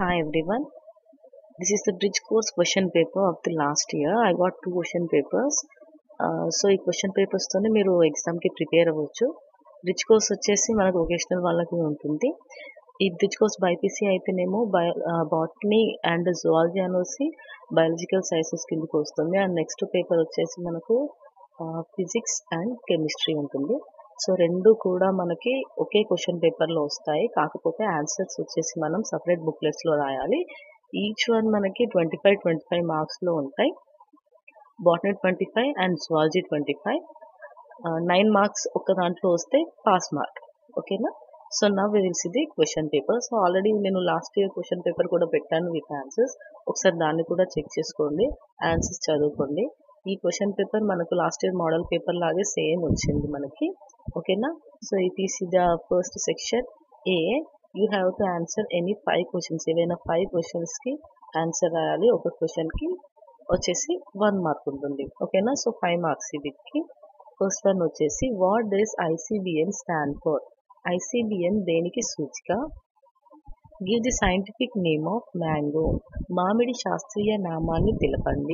Hi everyone. This is the bridge course question paper of the last year. I got two question papers. Uh, so ఈ question పేపర్స్తోనే మీరు ఎగ్జామ్కి prepare అవ్వచ్చు bridge course వచ్చేసి మనకు vocational వాళ్ళకి ఉంటుంది ఈ బ్రిడ్జ్ కోర్స్ బైపీసీ అయితేనేమో బయో బాటనీ అండ్ జువాలజీ అనేసి బయాలజికల్ సైన్సెస్ కిందకి వస్తుంది అండ్ నెక్స్ట్ పేపర్ వచ్చేసి మనకు ఫిజిక్స్ అండ్ కెమిస్ట్రీ ఉంటుంది సో రెండు కూడా మనకి ఒకే క్వశ్చన్ పేపర్లో వస్తాయి కాకపోతే ఆన్సర్స్ వచ్చేసి మనం సపరేట్ బుక్లెట్స్లో రాయాలి ఈచ్ వన్ మనకి ట్వంటీ ఫైవ్ ట్వంటీ ఫైవ్ మార్క్స్లో ఉంటాయి botany twenty five and zoology twenty five nine marks ఒక దాంట్లో వస్తే పాస్ మార్క్ ఓకేనా సో నా విల్స్ ఇది క్వశ్చన్ పేపర్ సో ఆల్రెడీ నేను లాస్ట్ ఇయర్ క్వశ్చన్ పేపర్ కూడా పెట్టాను విత్ ఆన్సర్స్ ఒకసారి దాన్ని కూడా చెక్ చేసుకోండి ఆన్సర్స్ చదువుకోండి ఈ క్వశ్చన్ పేపర్ మనకు లాస్ట్ ఇయర్ మోడల్ పేపర్ లాగే సేమ్ వచ్చింది మనకి ఓకేనా so it is the first section A you have to answer any five questions ఏవైనా ఫైవ్ క్వశ్చన్స్కి ఆన్సర్ రాయాలి ఒక క్వశ్చన్కి వచ్చేసి వన్ మార్క్ ఉంటుంది ఓకేనా సో ఫైవ్ మార్క్స్ వీటికి ఫస్ట్ వన్ వచ్చేసి what does ICBN stand for ICBN దేనికి సూచిక give the scientific name of mango మామిడి శాస్త్రీయ నామాన్ని తెలపండి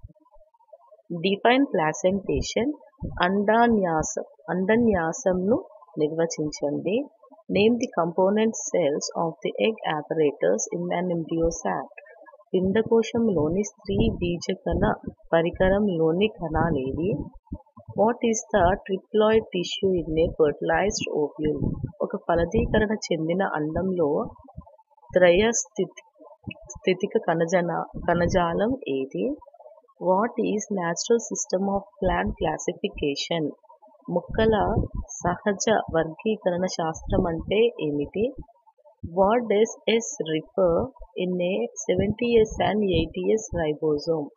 డిఫైన్ ప్లాసెంటేషన్ అండాన్యాసం అండన్యాసంను నిర్వచించండి name the component cells of the egg apparatus in an embryo sac పిండకోశంలోని స్త్రీ బీజకణ పరికరంలోని కణాలేవి what is the triploid tissue in a fertilized ovule ఒక ఫలదీకరణ చెందిన అండంలో త్రయస్థితి స్థితిక కణజన కణజాలం ఏది what is natural system of plant classification మొక్కల సహజ వర్గీకరణ శాస్త్రం అంటే ఏమిటి what does S refer in a seventy S and eighty S ribosome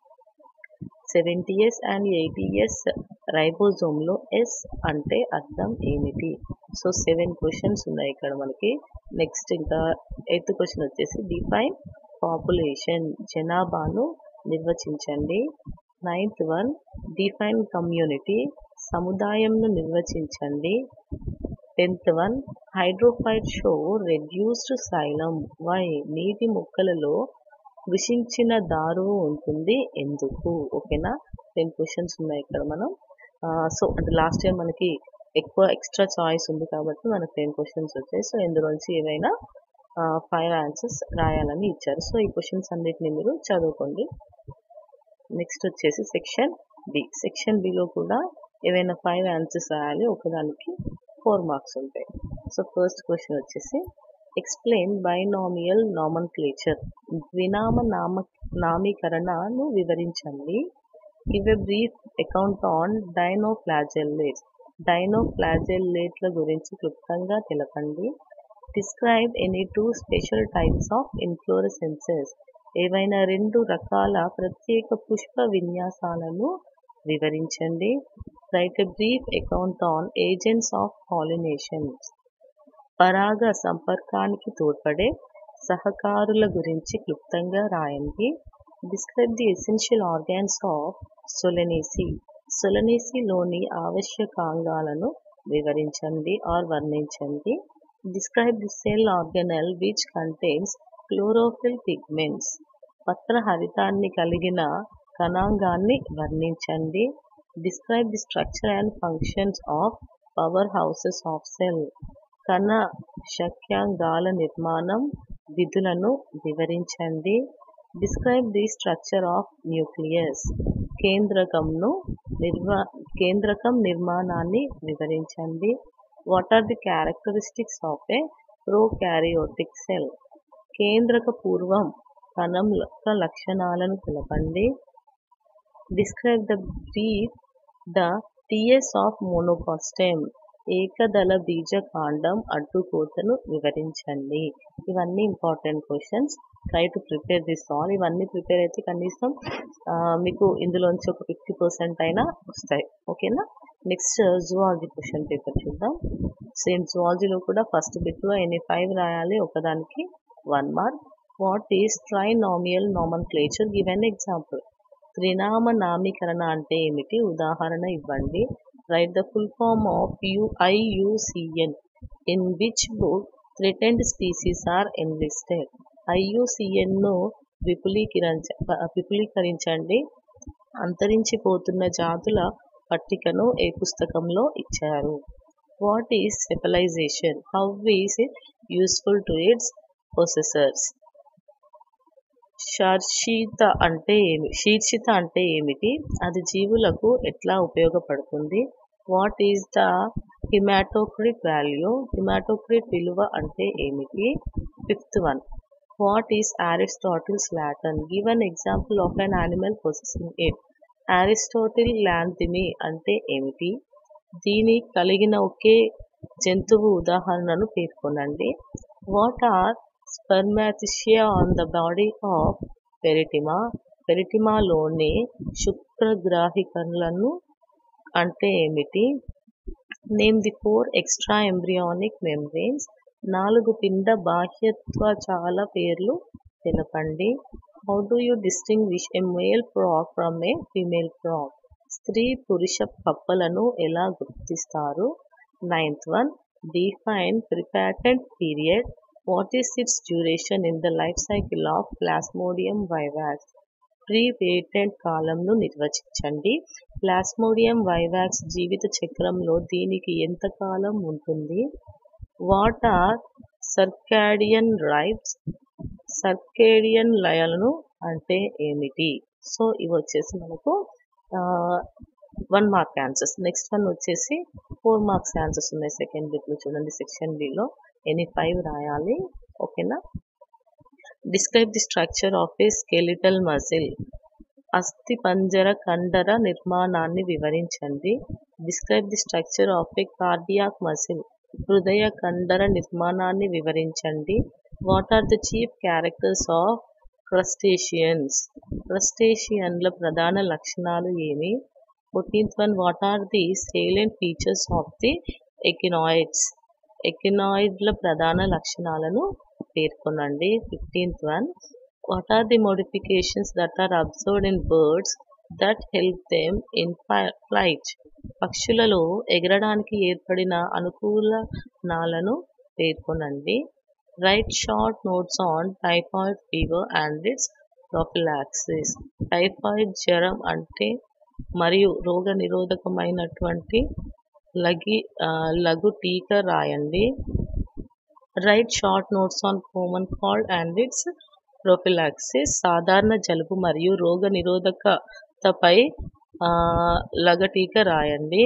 seventy S and eighty S రైబోజోమ్లో ఎస్ అంటే అర్థం ఏమిటి సో సెవెన్ క్వశ్చన్స్ ఉన్నాయి ఇక్కడ మనకి నెక్స్ట్ ఇంకా ఎయిత్ క్వశ్చన్ వచ్చేసి డిఫైన్ పాపులేషన్ జనాభాను నిర్వచించండి నైన్త్ వన్ డిఫైన్ కమ్యూనిటీ సముదాయంను నిర్వచించండి tenth one hydrophyte show reduced xylem why నీటి మొక్కలలో కృషించిన దారువు ఉంటుంది ఎందుకు ఓకేనా టెన్ క్వశ్చన్స్ ఉన్నాయి ఇక్కడ మనం సో అంటే లాస్ట్ టైం మనకి ఎక్కువ ఎక్స్ట్రా చాయిస్ ఉంది కాబట్టి మనకు టెన్ క్వశ్చన్స్ వచ్చాయి సో ఇందులోంచి ఏవైనా ఫైవ్ ఆన్సర్స్ రాయాలని ఇచ్చారు సో ఈ క్వశ్చన్స్ అన్నిటిని మీరు చదువుకోండి నెక్స్ట్ వచ్చేసి సెక్షన్ బి సెక్షన్ బిలో కూడా ఏవైనా ఫైవ్ ఆన్సర్స్ రాయాలి ఒకదానికి ఫోర్ మార్క్స్ ఉంటాయి సో ఫస్ట్ క్వశ్చన్ వచ్చేసి ఎక్స్ప్లెయిన్ బైనామియల్ నామన్ క్లేచర్ ద్వినామ నామ నామీకరణను వివరించండి give a brief account on dinoflagellates డైనోఫ్లాజెల్లేట్ల గురించి క్లుప్తంగా తెలపండి describe any two special types of inflorescences ఏవైనా రెండు రకాల ప్రత్యేక పుష్ప విన్యాసాలను వివరించండి write a brief account on agents of pollinations పరాగ సంపర్కానికి తోడ్పడే సహకారుల గురించి క్లుప్తంగా రాయండి describe the essential organs of Solanaceae సొలనేసిలోని ఆవశ్యకాంగాలను వివరించండి ఆర్ వర్ణించండి describe the cell organelle which contains chlorophyll pigments పత్ర హరితాన్ని కలిగిన కణాంగాన్ని వర్ణించండి describe the structure and functions of power houses of cell కణ శక్యాంగాల నిర్మాణం విధులను వివరించండి describe the structure of nucleus కేంద్రకంను నిర్వా కేంద్రకం నిర్మాణాన్ని వివరించండి what are the characteristics of a prokaryotic cell కేంద్రక పూర్వం కణం యొక్క లక్షణాలను తెలపండి describe the brief the TS of monocot stem ఏకదళ బీజ కాండం అడ్డుకోతను వివరించండి ఇవన్నీ important questions try to prepare this all ఇవన్నీ ప్రిపేర్ అయితే కనీసం మీకు ఇందులోంచి ఒక ఫిఫ్టీ పర్సెంట్ అయినా వస్తాయి ఓకేనా నెక్స్ట్ జువాలజీ క్వశ్చన్ పేపర్ చూద్దాం సేమ్ జువాలజీలో కూడా ఫస్ట్ బిట్లో ఎన్ని ఫైవ్ రాయాలి ఒకదానికి one mark what is trinomial nomenclature give an example త్రినామ నామీకరణ అంటే ఏమిటి ఉదాహరణ ఇవ్వండి write the full form of U IUCN in which book threatened species are enlisted ఐయుసిఎన్ను విపులీకరించ విపులీకరించండి అంతరించిపోతున్న జాతుల పట్టికను ఏ పుస్తకంలో ఇచ్చారు what is cephalization how is it useful to its possessors శర్షిత అంటే ఏమి శీర్షిత అంటే ఏమిటి అది జీవులకు ఎట్లా ఉపయోగపడుతుంది what is the haematocrit value haematocrit విలువ అంటే ఏమిటి fifth one what is Aristotle's lantern give an example of an animal possessing it Aristotle ల్యాంతిమి అంటే ఏమిటి దీని కలిగిన ఒకే జంతువు ఉదాహరణను పేర్కొనండి what are spermathecae on the body of Pheretima పెరిటిమాలోని శుక్రగ్రాహికలను అంటే ఏమిటి name the four extra embryonic membranes నాలుగు పిండ బాహ్యత్వచాల పేర్లు తెలపండి how do you distinguish a male frock from a female frog స్త్రీ పురుష కప్పలను ఎలా గుర్తిస్తారు ninth one define prepatent period what is its duration in the life cycle of Plasmodium vivax prepatent కాలంను నిర్వచించండి ప్లాస్మోడియం వైవాక్స్ జీవిత చక్రంలో దీనికి ఎంత కాలం ఉంటుంది what are circadian rhythms circadian లయలను అంటే ఏమిటి సో ఇవి వచ్చేసి మనకు one mark answers next one వచ్చేసి ఫోర్ మార్క్స్ ఆన్సర్స్ ఉన్నాయి సెకండ్ బిట్లో చూడండి సెక్షన్ బిలో ఎనీ ఫైవ్ రాయాలి ఓకేనా describe the structure of a skeletal muscle అస్థి పంజర కండర నిర్మాణాన్ని వివరించండి describe the structure of a cardiac muscle హృదయ కండర నిర్మాణాన్ని వివరించండి what are the chief characters of crustaceans క్రస్టేషియన్ల ప్రధాన లక్షణాలు ఏమి fourteenth one what are the salient features of the echinoids ఎకినాయిడ్ల ప్రధాన లక్షణాలను పేర్కొనండి fifteenth one what are the modifications that are observed in birds that help them in flight పక్షులలో ఎగరడానికి ఏర్పడిన అనుకూలనాలను పేర్కొనండి write short notes on typhoid fever and its prophylaxis typhoid జ్వరం అంటే మరియు రోగ నిరోధకమైనటువంటి లగి లఘు టీకా రాయండి write short notes on common cold and its prophylaxis సాధారణ జలుబు మరియు రోగ నిరోధకతపై లగటీక రాయండి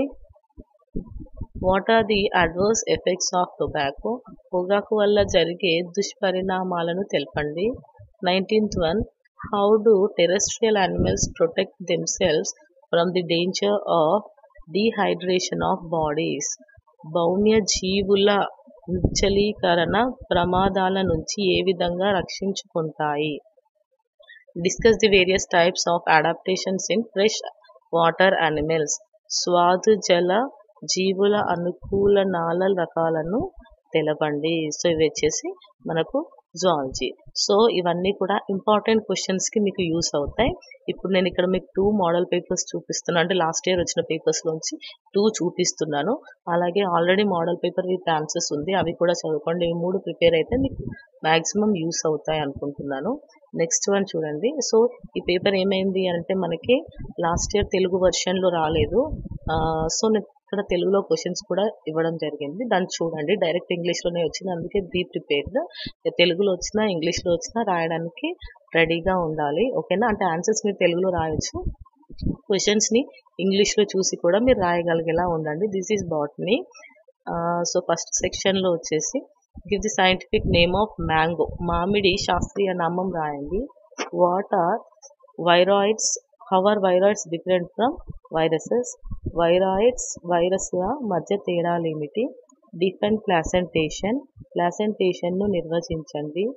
what are the adverse effects of tobacco పొగాకు వల్ల జరిగే దుష్పరిణామాలను తెలపండి nineteenth one how do terrestrial animals protect themselves from the danger of dehydration of bodies బౌన్య జీవుల నిశ్చలీకరణ ప్రమాదాల నుంచి ఏ విధంగా రక్షించుకుంటాయి discuss the various types of adaptations in fresh water animals స్వాదు జల జీవుల అనుకూలనాల రకాలను తెలపండి సో ఇవి వచ్చేసి మనకు జువాలజీ సో ఇవన్నీ కూడా ఇంపార్టెంట్ క్వశ్చన్స్కి మీకు యూస్ అవుతాయి ఇప్పుడు నేను ఇక్కడ మీకు టూ మోడల్ పేపర్స్ చూపిస్తున్నాను అంటే లాస్ట్ ఇయర్ వచ్చిన పేపర్స్లోంచి టూ చూపిస్తున్నాను అలాగే already model paper with answers ఉంది అవి కూడా చదువుకోండి ఈ మూడు ప్రిపేర్ అయితే మీకు మ్యాక్సిమం యూస్ అవుతాయి అనుకుంటున్నాను నెక్స్ట్ వన్ చూడండి సో ఈ పేపర్ ఏమైంది అంటే మనకి లాస్ట్ ఇయర్ తెలుగు వర్షన్లో రాలేదు సో నేను ఇక్కడ తెలుగులో క్వశ్చన్స్ కూడా ఇవ్వడం జరిగింది దాన్ని చూడండి డైరెక్ట్ ఇంగ్లీష్లోనే వచ్చింది అందుకే బీ ప్రిపేర్డ్ తెలుగులో వచ్చినా ఇంగ్లీష్లో వచ్చినా రాయడానికి రెడీగా ఉండాలి ఓకేనా అంటే ఆన్సర్స్ మీరు తెలుగులో రాయొచ్చు క్వశ్చన్స్ని ఇంగ్లీష్లో చూసి కూడా మీరు రాయగలిగేలా ఉండండి this is botany so first సెక్షన్లో వచ్చేసి give the scientific name of mango మామిడి శాస్త్రీయ నామం రాయండి what are viroids how are viroids different from viruses viroids వైరస్ల మధ్య తేడాలు ఏమిటి డిఫెంట్ ప్లాసెంటేషన్ ప్లాసెంటేషన్ను నిర్వచించండి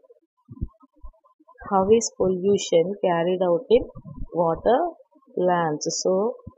how is pollination carried out in water plants so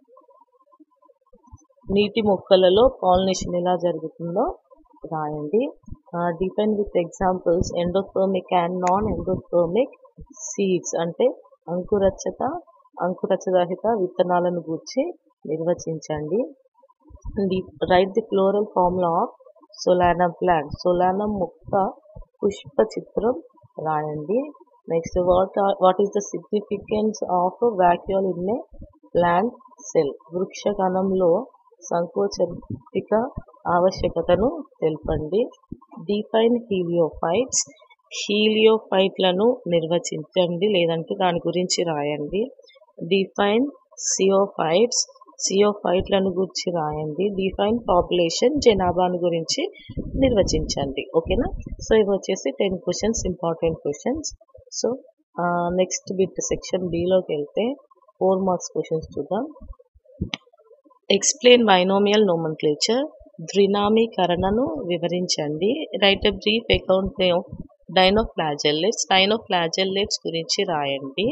నీటి మొక్కలలో పాలినేషన్ ఎలా జరుగుతుందో రాయండి depend with examples endospermic and non endospermic seeds అంటే అంకురచ్చత అంకురచరహిత విత్తనాలను గూర్చి నిర్వచించండి write the floral formula of Solanum plant Solanum మొక్క పుష్ప చిత్రం రాయండి next what what is the significance of vacuole in a plant cell వృక్ష కణంలో సంకోచరిక ఆవశ్యకతను తెలపండి డిఫైన్ హీలియోఫైట్స్ హీలియోఫైట్లను నిర్వచించండి లేదంటే దాని గురించి రాయండి డిఫైన్ సియోఫైట్స్ సియోఫైట్లను గురించి రాయండి డిఫైన్ పాపులేషన్ జనాభాను గురించి నిర్వచించండి ఓకేనా సో ఇవి వచ్చేసి ten questions important questions so next bit section బిలోకి వెళ్తే ఫోర్ మార్క్స్ క్వశ్చన్స్ చూద్దాం ఎక్స్ప్లెయిన్ బైనోమియల్ నోమన్క్లేచర్ ద్వినామీకరణను వివరించండి write a brief account dinoflagellates dinoflagellates గురించి రాయండి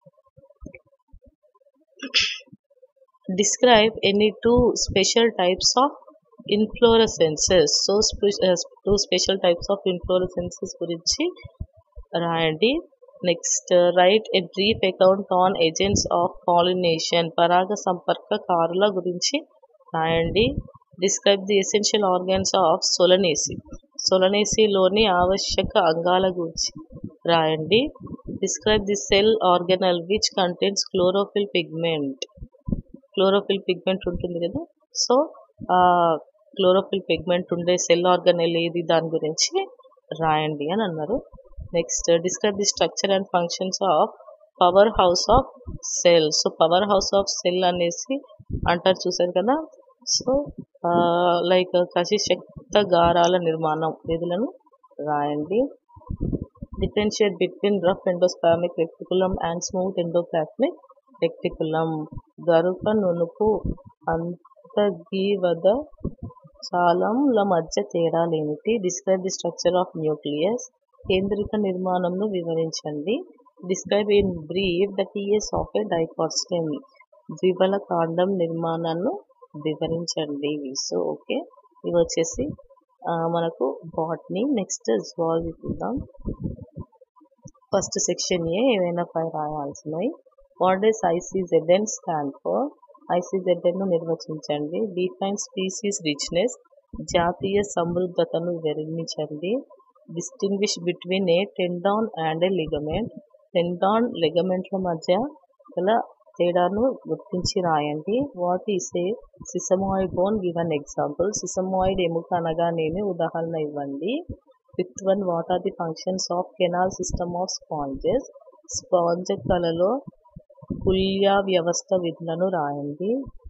describe any two special types of inflorescences so spe- uh, two special types of inflorescences గురించి రాయండి next write a brief account on agents of pollination పరాగ సంపర్కకారుల గురించి రాయండి describe the essential organs of Solanaceae సొలనేసిలోని ఆవశ్యక అంగాల గురించి రాయండి describe the cell organelle which contains chlorophyll pigment chlorophyll pigment ఉంటుంది కదా సో ఆ క్లోరోఫిల్ పిగ్మెంట్ ఉండే సెల్ ఆర్గనెల్ ఏది దాని గురించి రాయండి అని అన్నారు next describe the structure and functions of power house of cell so power house of cell అనేసి అంటారు చూసారు కదా సో లైక్ కశిశక్త గారాల నిర్మాణం విధులను రాయండి differentiate between rough endoplasmic reticulum and smooth endoplasmic reticulum గరుక నునుపు అంతగీవద చాలంల మధ్య తేడాలేమిటి describe the structure of nucleus కేంద్రిక నిర్మాణంను వివరించండి describe in brief the TS of a dicot stem ద్విబల కాండం నిర్మాణాన్ని వివరించండి సో ఓకే ఇవి వచ్చేసి మనకు బాట్ని నెక్స్ట్ జువాలజీ చూద్దాం ఫస్ట్ సెక్షన్ ఏ ఏవైనా పై రాయాల్సినవి what does ICZN stand for ఐసీజెడ్ఎన్ను నిర్వచించండి డిఫైన్ స్పీసీస్ రిచ్నెస్ జాతీయ సమృద్ధతను వివరించండి distinguish between A tendon and a ligament tendon లిగమెంట్ల మధ్య గల తేడాను గుర్తించి రాయండి what is a sesamoid bone give an example sesamoid ఎముక అనగానేమి ఉదాహరణ ఇవ్వండి fifth one what are the functions of canal system of sponges sponge కళలో పుల్య వ్యవస్థ విధులను రాయండి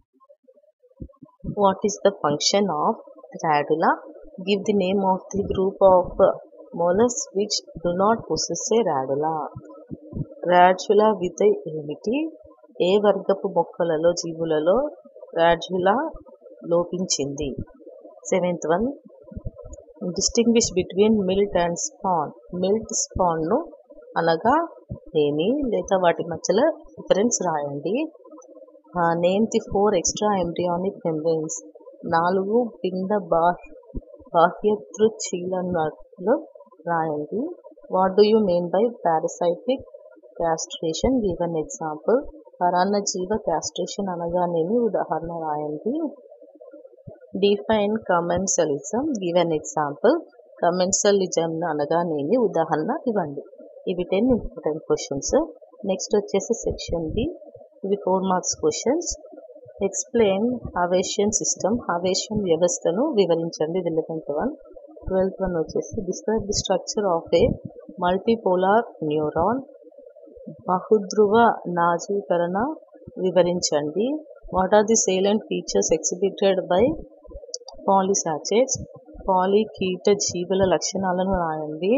what is the function of radula give the name of the group of molluscs which do not possess a radula radula విధ ఏమిటి ఏ వర్గపు మొక్కలలో జీవులలో రాడ్యులా లోపించింది seventh one distinguish between milt and spawn milt స్పాన్ను అనగా ఏమి లేదా వాటి మధ్యలో డిఫరెన్స్ రాయండి name the four extra embryonic membranes నాలుగు పిండ బాహ్య బాహ్యతృచీలనట్లు రాయండి what do you mean by parasitic castration give an example పరాన్నజీవ క్యాస్ట్రేషన్ అనగానేమి ఉదాహరణ రాయండి define commensalism give an example commensalism అనగానేమి ఉదాహరణ ఇవ్వండి ఇవి టెన్ ఇంపార్టెంట్ క్వశ్చన్స్ నెక్స్ట్ వచ్చేసి సెక్షన్ బి ఇవి four marks questions explain Haversian system Haversian వ్యవస్థను వివరించండి ఇది లెవెన్త్ వన్ ట్వెల్త్ వన్ వచ్చేసి describe the structure of a multipolar neuron బహుధ్రువ నాజీకరణ వివరించండి what are the salient features exhibited by polychaetes పాలికీట జీవుల లక్షణాలను రాయండి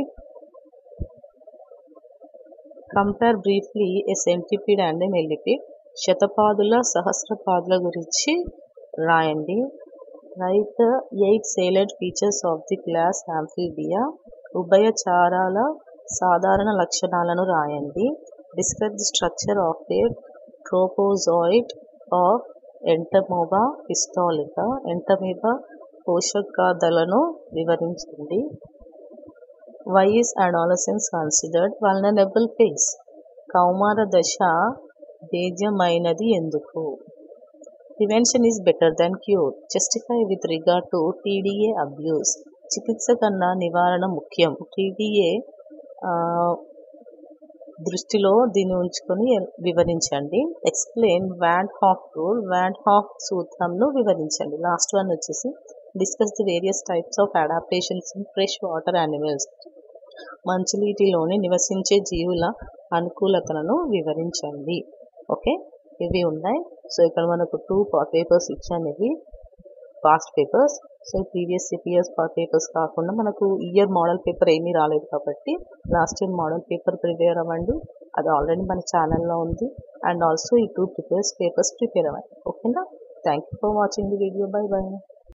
compare briefly a centipede and an millipede శతపాదుల సహస్రపాదుల గురించి రాయండి write eight salient features of the class Amphibia ఉభయచారాల సాధారణ లక్షణాలను రాయండి describe the structure of a trophozoite of Entamoeba histolytica Entamoeba పోషకాదలను వివరించండి why is adolescence considered vulnerable phase కౌమార దశ భేద్యమైనది ఎందుకు prevention is better than cure justify with regard to TDA abuse చికిత్స కన్నా నివారణ ముఖ్యం టీడీఏ దృష్టిలో దీన్ని ఉంచుకొని వివరించండి explain van't Hoff rule van't Hoff సూత్రంను వివరించండి లాస్ట్ వన్ వచ్చేసి discuss the various types of adaptations in fresh water animals మంచినీటిలోని నివసించే జీవుల అనుకూలతలను వివరించండి ఓకే ఇవి ఉన్నాయి సో ఇక్కడ మనకు టూ పేపర్స్ ఇచ్చాను ఇవి past papers so previous years papers కాకుండా మనకు ఇయర్ మోడల్ పేపర్ ఏమీ రాలేదు కాబట్టి last year model paper prepare అవ్వండి అది ఆల్రెడీ మన ఛానల్లో ఉంది అండ్ ఆల్సో ఈ టూ ప్రిపేర్స్ పేపర్స్ ప్రిపేర్ అవ్వండి ఓకేనా thank you for watching the video bye by